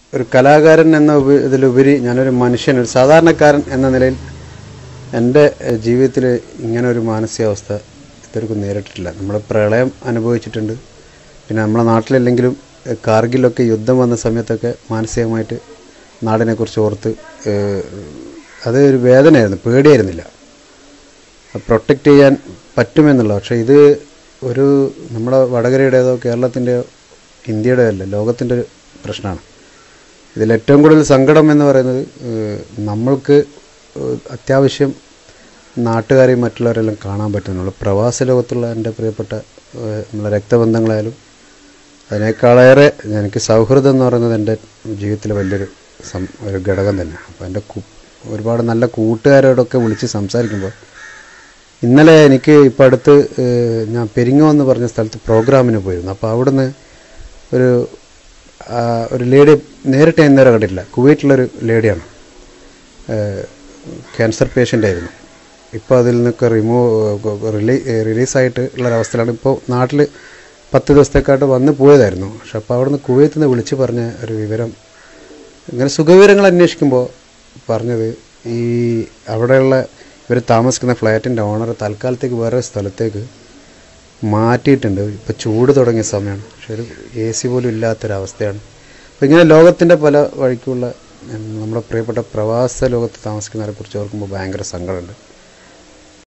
ഒരു കലാകാരൻ എന്ന ഉപ- ഇതിലുപരി ഞാനൊരു മനുഷ്യൻ ഒരു സാധാരണക്കാരൻ എന്ന നിലയിൽ എൻ്റെ ജീവിതത്തിൽ ഇങ്ങനെ ഒരു മാനസികാവസ്ഥ ഇതുവരെക്കും നേരിട്ടിട്ടില്ല നമ്മൾ പ്രളയം അനുഭവിച്ചിട്ടുണ്ട് പിന്നെ നമ്മളെ നാട്ടിലല്ലെങ്കിലും ഏഹ്, കാർഗിലൊക്കെ യുദ്ധം വന്ന സമയത്തൊക്കെ മാനസികമായിട്ട് നാടിനെക്കുറിച്ച് ഓർത്ത് ഏഹ്, അത് ഒരു വേദനയായിരുന്നു പേടിയായിരുന്നില്ല പ്രൊട്ടക്റ്റ് ചെയ്യാൻ പറ്റുമെന്നുള്ള പക്ഷേ ഇത് ഒരു നമ്മുടെ വടകരയുടേതോ കേരളത്തിൻ്റെയോ ഇന്ത്യയുടെയോ അല്ല ലോകത്തിൻ്റെ ഒരു പ്രശ്നമാണ് ഇതിൽ ഏറ്റവും കൂടുതൽ സങ്കടം എന്ന് പറയുന്നത് ഏഹ്, നമ്മൾക്ക് ഏഹ്, അത്യാവശ്യം നാട്ടുകാരെയും മറ്റുള്ളവരെല്ലാം കാണാൻ പറ്റുന്നുള്ളൂ പ്രവാസ ലോകത്തുള്ള എൻ്റെ പ്രിയപ്പെട്ട ഏഹ്, നമ്മളെ രക്തബന്ധങ്ങളായാലും അതിനേക്കാളേറെ എനിക്ക് സൗഹൃദം എന്ന് പറയുന്നത് എൻ്റെ ജീവിതത്തിലെ വലിയൊരു സം ഒരു ഘടകം തന്നെ അപ്പോൾ എൻ്റെ കു ഒരുപാട് നല്ല കൂട്ടുകാരോടൊക്കെ വിളിച്ച് സംസാരിക്കുമ്പോൾ ഇന്നലെ എനിക്ക് ഇപ്പം അടുത്ത് ഏഹ്, ഞാൻ പെരിങ്ങോ എന്ന് പറഞ്ഞ സ്ഥലത്ത് പ്രോഗ്രാമിന് പോയിരുന്നു അപ്പോൾ അവിടുന്ന് ഒരു ആ, ഒരു ലേഡി നേരിട്ട് ഞാൻ ഇന്നേരം കണ്ടിട്ടില്ല കുവൈറ്റിലൊരു ലേഡിയാണ് ക്യാൻസർ പേഷ്യൻ്റ് ആയിരുന്നു ഇപ്പോൾ അതിൽ നിന്നൊക്കെ റിമൂവ് റിലീ റിലീസായിട്ട് ഉള്ളൊരവസ്ഥയിലാണ് ഇപ്പോൾ നാട്ടിൽ പത്ത് ദിവസത്തേക്കായിട്ട് വന്ന് പോയതായിരുന്നു പക്ഷെ അപ്പോൾ അവിടുന്ന് കുവൈത്തിൽ നിന്ന് വിളിച്ച് പറഞ്ഞ ഒരു വിവരം ഇങ്ങനെ സുഖവിവരങ്ങൾ അന്വേഷിക്കുമ്പോൾ പറഞ്ഞത് ഈ അവിടെയുള്ള ഇവർ താമസിക്കുന്ന ഫ്ലാറ്റിൻ്റെ ഓണർ തൽക്കാലത്തേക്ക് വേറെ സ്ഥലത്തേക്ക് മാറ്റിയിട്ടുണ്ട് ഇപ്പോൾ ചൂട് തുടങ്ങിയ സമയമാണ് പക്ഷെ ഒരു എ സി പോലും ഇല്ലാത്തൊരവസ്ഥയാണ് അപ്പോൾ ഇങ്ങനെ ലോകത്തിൻ്റെ പല വഴിക്കുള്ള ഉം, നമ്മുടെ പ്രിയപ്പെട്ട പ്രവാസ ലോകത്ത് താമസിക്കുന്നവരെ കുറിച്ച് ഓർക്കുമ്പോൾ ഭയങ്കര സങ്കടമുണ്ട്